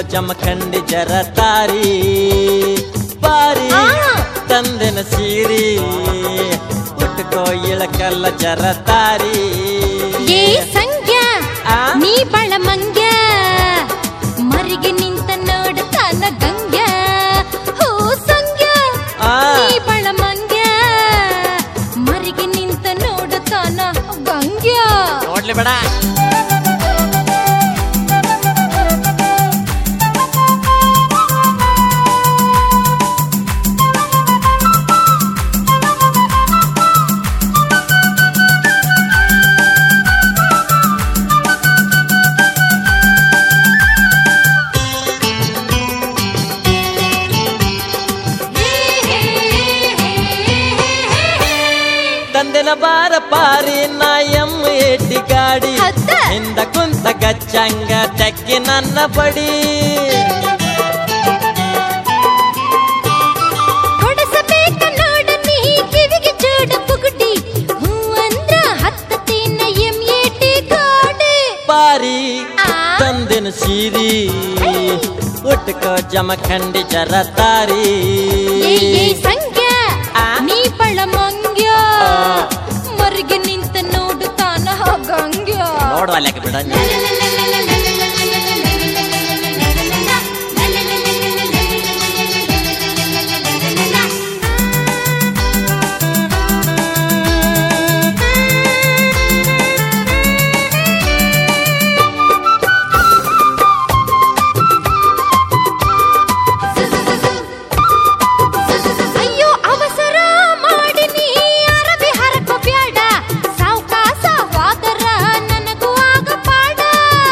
ಜಮಖಂಡಿ ಜರ ತಾರಿ ಬಾರಿ ಆ. ತಂದೆನ ಸೀರಿ ಉಟ್ಕೋ ಇಳಕಲ್ಲ ಜರ ತಾರಿ ಏ ಸಂಗ್ಯ ಆ? ನೀ ಬಳ ಮಂಗ್ಯ ಮರಿಗೆ ನಿಂತ ನೋಡುತ್ತಾನ ಗಂಗ್ಯ ಹೋ ಸಂಗ್ಯ ಆ. ನೀ ಬಳ ಮಂಗ್ಯ ಮರಿಗೆ ನಿಂತ ನೋಡುತ್ತಾನ ಗಂಗ್ಯ ನೋಡ್ಲಿ ಬೇಡ ತಂದೆನ ಬಾರ ಪಾರಿ ನಾಯಮ್ಮ ಎಡ್ಡಿ ಗಾಡಿ ಹೌದ? ಹಿಂದ ಕುಂತ ಗಚ್ಚಂಗ ತೆಕ್ಕಿ ನನ್ನ ಬಡಿ ಕೊಡಸಬೇಕ ನೋಡ ನೀ ಕಿವಿಗೆ ಚೂಡ ಪುಗುಡಿ ಹೂ ಅಂದ್ರ ಹತ್ತತೇನ ಎಂ ಏಟಿ ಗಾಡಿ ಬಾರಿ ಆ? ತಂದೆನ ಸೀರಿ ಉಟ್ಕೋ ಜಮಖಂಡಿ ಜರ ತಾರಿ ಏ ಏ ಸಂಗ್ಯ ಆ? ನೀ ಬಳ ಮಂಗ್ಯ ಆ. ಮರಿಗೆ ನಿಂತ ನೋಡುತ್ತಾನ ಗಂಗ್ಯ ನೋಡುವ ಲೆಕ್ಕ ಬಿಡ ನೀ. ಅಯ್ಯೋ ಅವಸರ ಮಾಡಿ ನೀ ಅರಬಿ ಹರಕ ಬ್ಯಾಡ ಸಾವ್ಕಾಸ ವಾದರ ನನಗೂ ಆಗ ಪಾಡ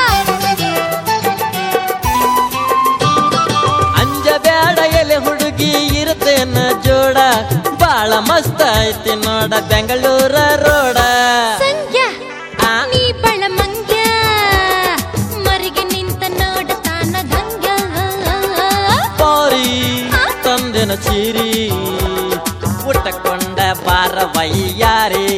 ಅಂಜ ಬ್ಯಾಡ ಎಲೆ ಹುಡುಗಿ ಇರ್ತೇನ ಜೋಡ ಬಾಳ ಮಸ್ತ್ ಐತಿ ನೋಡ ಬೆಂಗಳೂರ ರೋಡ ಸಂಗ್ಯ ಆ? ನೀ ಬಳ ಮಂಗ್ಯ ಮರಿಗೆ ನಿಂತ ನೋಡುತ್ತಾನ ಗಂಗ್ಯ ಬಾರಿ ಆ? ತಂದೆನ ಸೀರಿ ಉಟ್ಟಕೊಂಡ ಬಾರ ವೈಯಾರಿ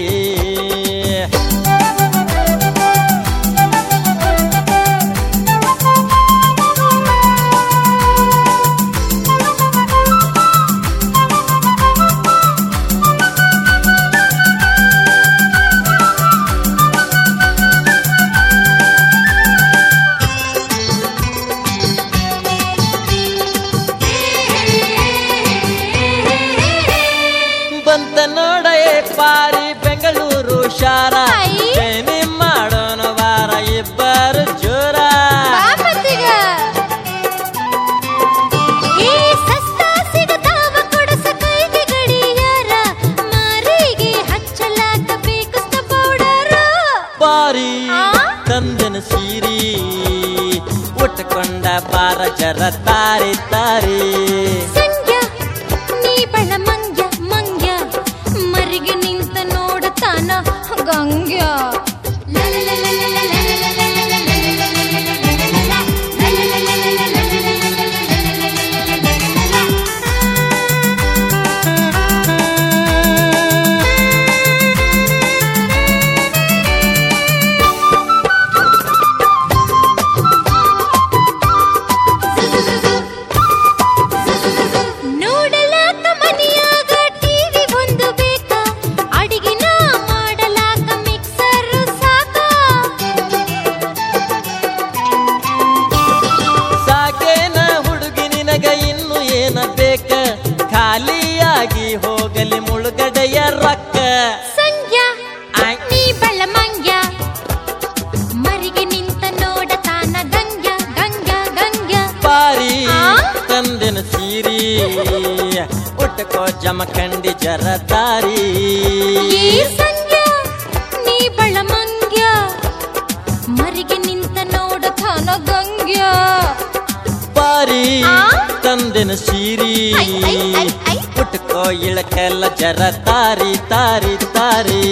ಬಂತ ನೋಡ ಏ ಪಾರಿ ಬೆಂಗಳೂರು ಶಾರ ಐ. ಏನಿ ಮಾಡೋಣ ವಾರ ಇಬ್ಬರು ಜೋರ ಬಾಪತಿಗ ಈ ಸಸ್ತ ಸಿಗತಾವ ಕೊಡಸ ಕೈಗೆ ಗಡಿಯಾರ ಮಾರಿಗೆ ಹಚ್ಚಲಾಕ ಬೇಕು ಪೌಡರ ಬಾರಿ ಆ? ತಂದೆನ ಸೀರಿ ಉಟ್ಟಕೊಂಡ ಬಾರ ಜರ ತಾರಿ ತಾರಿ ಸಂಗ್ಯ ನೀ ಬಳ ಮಂಗ್ಯ ಮಂಗ್ಯ ಮರಿಗೆ ನಿಂತ ನೋಡುತ್ತಾನ ಗಂಗ್ಯ ನೋಡಲಾಕ ಮನೆಯಾಗ ಟಿವಿ ಒಂದು ಬೇಕ ಅಡಿಗಿನ ಮಾಡಲಾಕ ಮಿಕ್ಸರ್ ಸಾಕ ಸಾಕೇನ ಹುಡುಗಿ ನಿನಗ ಇನ್ನು ಏನ ಬೇಕ ಖಾಲಿಯಾಗಿ ಹೋಗಲಿ ಮುಳುಗಡೆಯ ರೊಕ್ಕ ಸಂಗ್ಯ ಆಯ್. ನೀ ಬಳ ಮಂಗ್ಯ ಮರಿಗೆ ನಿಂತ ನೋಡತಾನ ಗಂಗ್ಯ ಗಂಗ್ಯ ಗಂಗ್ಯ ಪಾರಿ ಆ? ತಂದೆನ ಸೀರಿ ಉಟ್ಟಕೋ ಜಮಖಂಡಿ ಜರ ತಾರಿ ಈ ಸಂಗ್ಯ ನೀ ಬಳ ಮಂಗ್ಯ ಮರಿಗೆ ನಿಂತ ನೋಡತಾನ ಗಂಗ್ಯ ಪಾರಿ ಆ? ತಂದೆನ ಸೀರಿ ಐ, ಐ, ಐ, ಐ. ಉಟ್ಕೋ ಇಳಕೆಲ್ಲ ಜರ ತಾರಿ ತಾರಿ ತಾರಿ